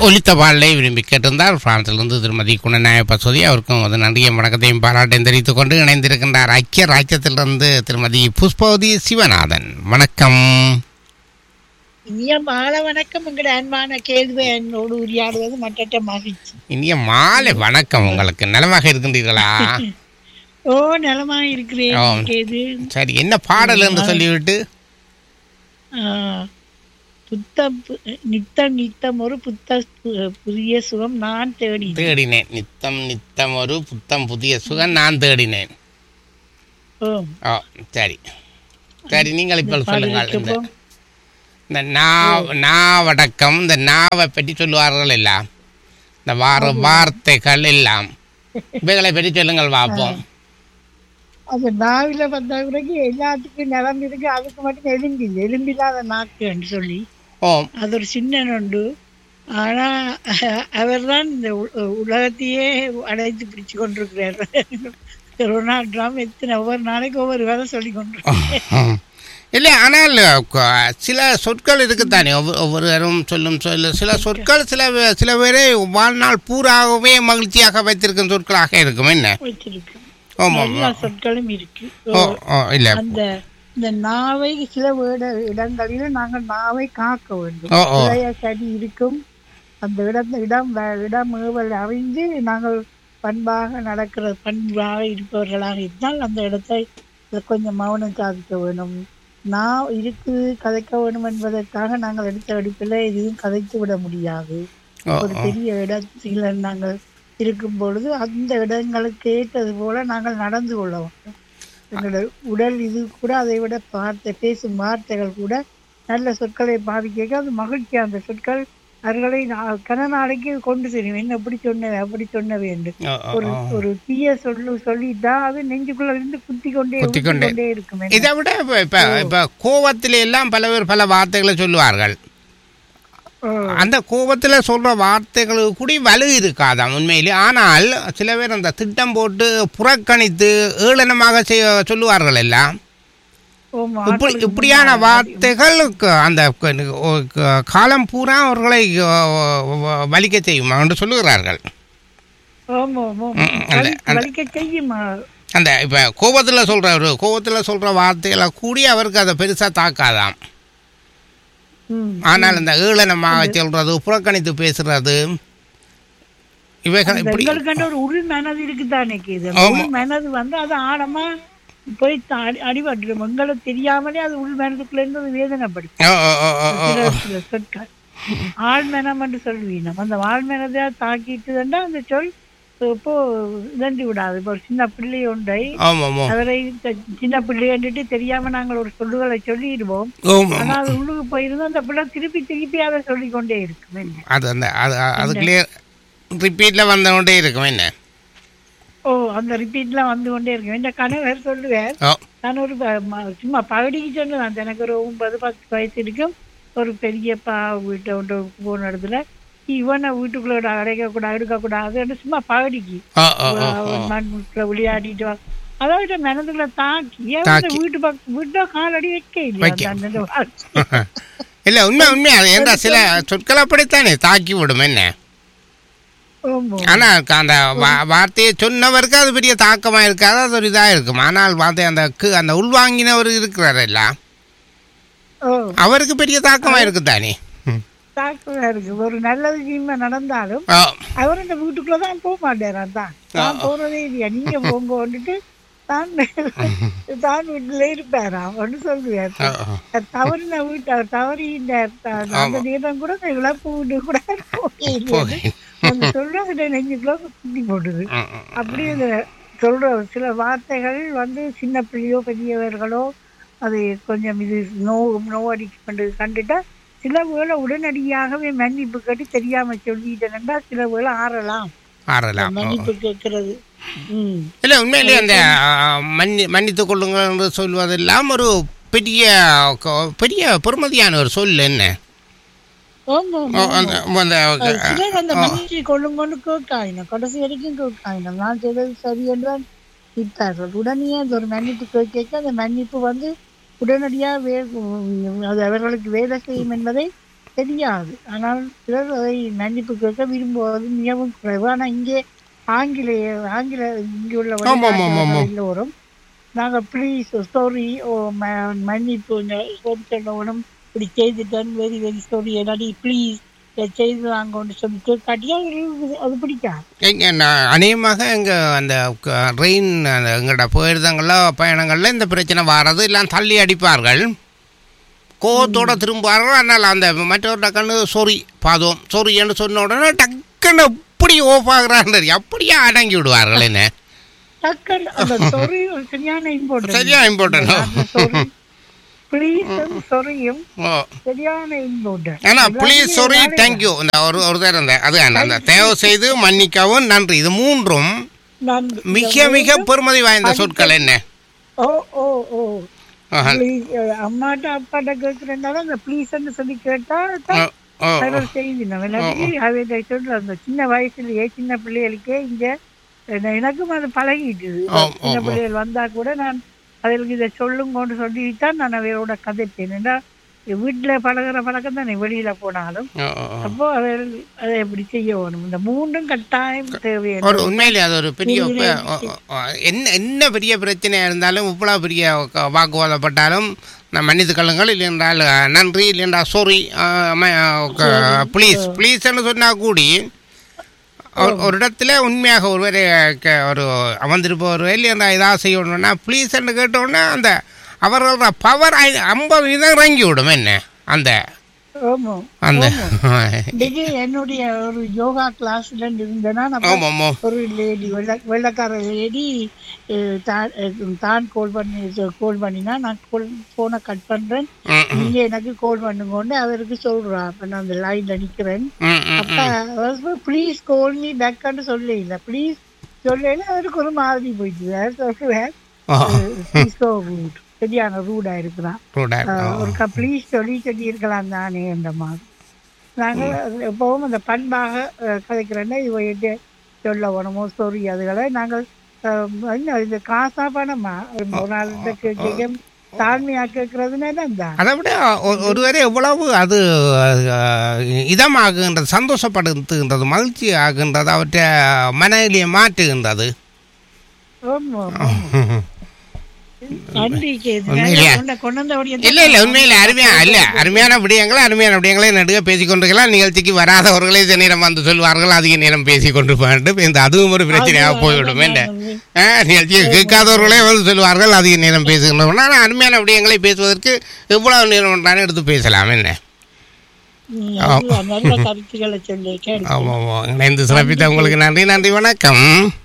ஒலித்த பாடலை விரும்பி கேட்டிருந்தார் பிரான்சிலிருந்து திருமதி குணநாய பசுதி அவருக்கும் ஒரு நன்றிய வணக்கத்தையும் பாராட்டையும் தெரிவித்துக் கொண்டு இணைந்திருக்கின்றார் ஐக்கிய ராஜ்யத்திலிருந்து திருமதி புஷ்பவதி சிவநாதன் வணக்கம் இனிய மாலை வணக்கம் எங்கட அன்பான கேள்வி என்னோடு உரையாடுவது மற்ற மகிழ்ச்சி இனிய மாலை வணக்கம் உங்களுக்கு நலமாக இருக்கின்றீர்களா ஓ நலமா இருக்கிறேன் ஓ. கேது சரி என்ன பாடல் என்று சொல்லிவிட்டு ஆ, புத்தம் பு- நித்தம் நித்தம் ஒரு புத்த பு- புதிய சுகம் நான் தேடி தேடினேன் நித்தம் நித்தம் ஒரு புத்தம் புதிய சுகம் நான் தேடினேன் ஓ ஓ சரி சரி நீங்கள் இப்போ சொல்லுங்கள் இந்த பாடலுக்கு இந்த நாவ் நாவடக்கம் இந்த நாவை பற்றி சொல்லுவார்கள் எல்லாம் இந்த வார வார்த்தைகள் எல்லாம் இவைகளை பற்றி சொல்லுங்கள் பார்ப்போம் அந்த நாவில வந்த பிறகு எல்லாத்துக்கும் நிலம் இருக்கு அதுக்கு மட்டும் எலும்பு இல்லை எலும்பில்லாத நாக்குன்னு சொல்லி ஓ அது ஒரு சின்ன நொண்டு ஆனா அவர்தான் இந்த உ- உலகத்தையே அடைத்து பிடிச்சு கொண்டிருக்கிறார் டொனால்ட் ட்ரம்ப் எத்தனை ஒவ்வொரு நாளைக்கு ஒவ்வொரு வேலை சொல்லி கொண்டிருக்கிறார் இல்லை ஆனால் க- சில சொற்கள் இருக்குத்தானே ஒவ்வொரு ஒவ்வொருவரும் சொல்லும் சொல் சில சொற்கள் சில வே- சில பேரை வாழ்நாள் பூராகவே மகிழ்ச்சியாக வைத்திருக்கும் சொற்களாக இருக்கும் என்ன வச்சிருக்கு ஆமாம் எல்லா சொற்களும் இருக்கு ஓ ஓ இல்லை அந்த இந்த நாவை சில வேட இடங்களில் நாங்கள் நாவை காக்க வேண்டும் ஓ, ஓ. இளைய சரி இருக்கும் அந்த இடம் இடம் வ- இடம் ஏவல் அறிந்து நாங்கள் பண்பாக நடக்கிற பண்பாக இருப்பவர்களாக இருந்தால் அந்த இடத்தை கொஞ்சம் மௌனம் சாதிக்க வேணும் நான் இருக்கு கதைக்க வேணும் என்பதற்காக நாங்கள் எடுத்த எடுப்பில் எதையும் கதைத்து விட முடியாது ஓ ஒரு பெரிய இடத்தில் நாங்கள் இருக்கும் பொழுது அந்த இடங்களுக்கு ஏற்றது போல நாங்கள் நடந்து கொள்ள வேண்டும் எங்களுடைய உடல் இது கூட அதை விட வார்த்தை பேசும் வார்த்தைகள் கூட நல்ல சொற்களை பாதிக்க அது மகிழ்ச்சி அந்த சொற்கள் அவர்களை நா- கன நாளைக்கு கொண்டு செல்லும் என்ன அப்படி சொன்னவே அப்படி சொன்னவே என்று ஓ, ஓ, ஒரு ஓ. ஒரு தீய சொல்லு சொல்லிட்டா அது நெஞ்சுக்குள்ள இருந்து குத்தி கொண்டே குத்திக் கொண்டே. கொண்டே இருக்கும் என்ன. இதை விட இப்போ இப்போ இப்போ கோவத்தில எல்லாம் பல பேர் பல வார்த்தைகளை சொல்லுவார்கள் ஓ, அந்த கோபத்தில் சொல்கிற வார்த்தைகளுக்கு கூட வலு இருக்காதாம் உண்மையிலே ஆனால் சில பேர் அந்த திட்டம் போட்டு புறக்கணித்து ஏளனமாக செய்ய சொல்லுவார்கள் எல்லாம் ஆமா, இப்படி ஆட்களுக்கு இப்படியான முன்னாடி வார்த்தைகள் க- அந்த க- ஒ- க- காலம் பூரா அவர்களை அஹ், வ- வலிக்க செய்யும் என்று சொல்லுகிறார்கள் ஆமா, ஆமா. ம், ம், அந்த- வலி- அந்த- வலிக்க செய்யுமா அந்த இப்போ கோபத்தில் சொல்கிறவர் கோபத்தில் சொல்கிற வார்த்தைகளை கூடி அவருக்கு அதை பெருசாக தாக்காதாம் ம். ஆனால் அந்த ஏளனமாக சொல்கிறது புறக்கணித்து பேசுறது இவைகள் அந்த இப்படி எங்களுக்காண்ட ஒரு உள் மனது இருக்குதானே இது ஆமா. உள் மனது வந்து அது ஆழமா போய் த- அடி அடிபட்டுடும் எங்களுக்கு தெரியாமலே அது உள் மனதுக்குள்ள இருந்து அது வேதனைப்படுத்தும் ஓ, ஓ, ஓ, ஓ, ஓ. சில சில சொற்கள் ஆழ்மனம் என்று சொல்வீங்க அந்த ஆழ்மனதை தாக்கிட்டுதுன்னா அந்த சொல் இப்போ இதண்டி விடாது இப்போ ஒரு சின்ன பிள்ளை ஒன்றை ஆமாம் ஆமாம் அவரை த- சின்ன பிள்ளைன்ட்டு தெரியாம நாங்கள் ஒரு சொல்லுகளை சொல்லிடுவோம் ஆமாம் ஆனா அது உள்ளுக்கு போயிருந்தா அந்த பிள்ளை திருப்பி திருப்பி அதை சொல்லிக்கொண்டே இருக்கும் என்ன அது அந்த அது அதுக்குள்ளேயே ரிப்பீட்டில் வந்தவொண்டே இருக்கும் என்ன ஓ அந்த ரிப்பீட்ல வந்து கொண்டே இருக்கும் என் கணவர் சொல்லுவார் ஓ நான் ஒரு ப- ம- சும்மா பகடிக்கு சொன்னேன் எனக்கு ஒரு ஒன்பது பத்து வயசு இருக்கும் ஒரு பெரியப்பா வீட்டை ஒன்று போன இடத்துல இவனை வீட்டுக்குள்ள அடைக்க கூடாது எடுக்க கூடாது சும்மா பகடிக்கு ஓ ஓ ஓ ஓ மண்ணுக்குள்ள விளையாடிட்டு வா அதாவது மனதுக்குள்ள தாக்கி ஏன் தாக்கி. வீட்டு பக்கம் வீட்டை காலடி வைக்க வைக்க. இல்லை அந்த வாழ்க்கை. இல்லை உண்மை உண்மை அது எந்த சில சொற்கள் அப்படித்தானே தாக்கி விடும் என்ன ஆமா. ஆனால் அந்த வா- வார்த்தையை சொன்னவருக்கு அது பெரிய தாக்கமாக இருக்காது அது ஒரு இதாக இருக்கும் ஆனால் வார்த்தை அந்த கு- அந்த உள்வாங்கினவர் இருக்கிறார் எல்லாம் ஓ அவருக்கு பெரிய தாக்கமாக இருக்குதானே ம். தாக்கமா இருக்கு ஒரு நல்ல விஷயமா நடந்தாலும் ஓ அவர் இந்த வீட்டுக்குள்ள தான் போக மாட்டேறான் தான் நான் போறதே இல்லையா நீங்க போங்க வந்துட்டு தான் தான் வீட்டுல இருப்பாராம் ஒன்று சொல்லுவார் ஓ, ஓ. தவறின வீட்டு அவர் தவறி இந்த த- அந்த நேரம் கூட இந்த இழப்பு வீட்டு கூட போகை. அந்த சொல்ற நெஞ்சுக்குள்ள குத்தி போடுது ம், ம். அப்படி இந்த சொல்ற சில வார்த்தைகள் வந்து சின்ன பிள்ளையோ பெரியவர்களோ அது கொஞ்சம் இது நோ நோவடி கண்டு கண்டுட்டா சில வேளை உடனடியாகவே மன்னிப்பு கேட்டு தெரியாம சொல்லிட்டேன்னா சில வேளை ஆறலாம் ஆறலாம் ஓ, ஓ. மன்னிப்பு கேட்கறது ம் இல்லை உண்மையிலே அந்த ஆ, மன்னி மன்னித்துக் கொள்ளுங்கள் என்று சொல்வதெல்லாம் ஒரு பெரிய க- பெரிய பெருமதியான ஒரு சொல் என்ன ஆமா ஓ, அந்த அந்த அது சிலர் அந்த மன்னிச்சு கொள்ளுங்கன்னு கேட்காயினம் கடைசி வரைக்கும் கேட்காயினம் நான் செய்தது சரி என்றுதான் விட்டார்கள் உடனே அந்த ஒரு மன்னிப்பு கேட்க அந்த மன்னிப்பு வந்து உடனடியாக வே அது அவர்களுக்கு வேலை செய்யும் என்பதை தெரியாது ஆனால் சிலர் அதை மன்னிப்பு கேட்க விரும்புவது மிகவும் குறைவு ஆனால் இங்கே ஆங்கிலேய ஆங்கில இங்கே உள்ள ஆமாம், ஆமாம், ஆமாம். வெளிநாட்டவர்கள் எல்லோரும் நாங்கள் ப்ளீஸ் சாரி ஓ ம- மன்னிப்பு சொல்லி சொல்லணும் இப்படி செய்துட்டேன் வெரி வெரி சாரி என்னடி ப்ளீஸ் செய்து வாங்கன்னு சொல்லிட்டு காட்டியா அது பிடிக்காது எங்க நான் அநேகமாக எங்க அந்த ரெயின் எங்களோட போயிருந்தங்களோ பயணங்களில் இந்த பிரச்சனை வர்றது எல்லாம் தள்ளி அடிப்பார்கள் கோவத்தோட திரும்புவார்கள் அதனால் அந்த மற்றவர்கிட்ட கண்ணு சொறி பாதம் சொறின்னு சொன்ன உடனே டக்குன்னு எப்படி ஓஃப் ஆகுறான்னு அப்படியே அடங்கி விடுவார்கள் என்ன டக்குன்னு அந்த சொறி ஒரு சரியான இம்பார்ட்டன்ட் சரியா இம்பார்ட்டன்ட் ப்ளீஸும் சொறியும் ஓ சரியான இம்பார்ட்டன்ட் ஏன்னா ப்ளீஸ் சாரி தேங்க்யூ இந்த ஒரு ஒரு தடவை இந்த அது அந்த தயவு செய்து மன்னிக்கவும் நன்றி இது மூன்றும் நான் மிக மிக பெருமதி வாய்ந்த சொற்கள் என்ன ஓ ஓ ஓ ஆஹா. ப்ளீஸ் அம்மாட்ட அப்பாட்ட கேட்குறதுனால அந்த ப்ளீஸ்ன்னு சொல்லி கேட்டா ஓ, ஓ, ஓ. செய்தி நம்ம இல்லாட்டி அதை சொல்ற அந்த சின்ன வயசுலயே சின்ன பிள்ளைகளுக்கே இங்க என்ன- எனக்கும் அது பழகிட்டுது ஓ, சின்ன ஓ, ஓ. பிள்ளைகள் வந்தா கூட நான் அவர்களுக்கு இதை சொல்லுங்கன்னு சொல்லித்தான் நான் அவையோட கதைப்பேன் ஏன்னா வீட்டுல பழகுற பழக்கம் தானே வெளியில போனாலும் ஓ, ஓ, ஓ. அப்போ அவர்கள் அதை எப்படி செய்ய வேணும் இந்த மூன்றும் கட்டாயம் ஒரு தேவையான உண்மையிலே அது ஒரு பெரிய இதுல ப- ஓ, ஓ, என்ன என்ன பெரிய பிரச்சனையாக இருந்தாலும் இவ்வளோ பெரிய க- வாக்குவாதப்பட்டாலும் நான் மன்னித்து கொள்ளுங்கள் இல்லை என்றால் அஹ், நன்றி இல்லை என்றால் சாரி ப்ளீஸ் ப்ளீஸ்ன்னு சொன்னால் கூடி ஒரு- ஒரு இடத்துல உண்மையாக ஒருவர் க- ஒரு அமர்ந்திருப்பவர் இல்லை என்றால் ஏதாவது செய்யணும்னா ப்ளீஸ்ன்னு கேட்டோன்னா அந்த அவர்களோட பவர் ஐம்பது வீதம் இறங்கி விடும் என்ன அந்த ஆமா அந்த இன்னைக்கு என்னுடைய ஒரு யோகா கிளாஸ்ல இருந்தேன்னா நான் ஆமாம் ஆமாம் ஒரு லேடி வெள்ள வெள்ளக்கார லேடி தான் கால் பண்ணி கால் பண்ணினா நான் கால் ஃபோனை கட் பண்றேன் ம் ம் நீங்க எனக்கு கால் பண்ணுங்கன்னு அவருக்கு சொல்றா அப்ப நான் அந்த லைன்ல நிக்கிறேன் ம் ம் அப்ப ப்ளீஸ் கால் மீ பேக்னு சொல்ல இல்ல ப்ளீஸ் சொல்லல அவருக்கு ஒரு மாதிரி போயிட்டு சொல்லுவேன் ஓ ப்ளீஸ் கோ ரூட் சரியான ரூடா இருக்கிறான் ரூடாக ஒரு ப்ளீஸ் சொல்லி சொல்லி இருக்கலாம் தானே என்ற மாதிரி நாங்கள் எப்பவும் அந்த பண்பாக அஹ், கதைக்கிறேன்னா இவையிட்டு சொல்ல வேணுமோ சொறி அதுகளை நாங்கள் அஹ், என்ன இது காசா பணமா ஒரு நாள் கேட்க தாழ்மையா கேட்கறதுன்னா தான் அதை விட ஒ- ஒருவரை எவ்வளவு அது அஹ், இதமாகுகின்றது சந்தோஷப்படுத்துகின்றது மகிழ்ச்சி ஆகுகின்றது அவற்றை மனநிலையை மாற்றுகின்றது ஆமா நன்றி கேது உண்மையிலேயே? கொண்டு வந்தபடியே இல்லை இல்லை உண்மையில் அருமையா இல்லை அருமையான விடயங்களை அருமையான விடயங்களை நடுக பேசிக் கொண்டிருக்கலாம் நிகழ்ச்சிக்கு வராதவர்களே சில நேரம் வந்து சொல்வார்கள் அதிக நேரம் பேசிக் கொண்டு வேண்டும் இந்த அதுவும் ஒரு பிரச்சனையாக போய்விடும் என்ன ஆ, நிகழ்ச்சியை கேட்காதவர்களே வந்து சொல்வார்கள் அதிக நேரம் பேசுகின்றோம் ஆனால் அருமையான விடயங்களை பேசுவதற்கு எவ்வளவு நேரம் வேண்டாலும் எடுத்து பேசலாம் என்ன ம், அது நல்ல கருத்துக்களை சொல்லி கேட்டு ஆமாம் ஆமாம் இணைந்து சிறப்பித்த உங்களுக்கு நன்றி நன்றி வணக்கம்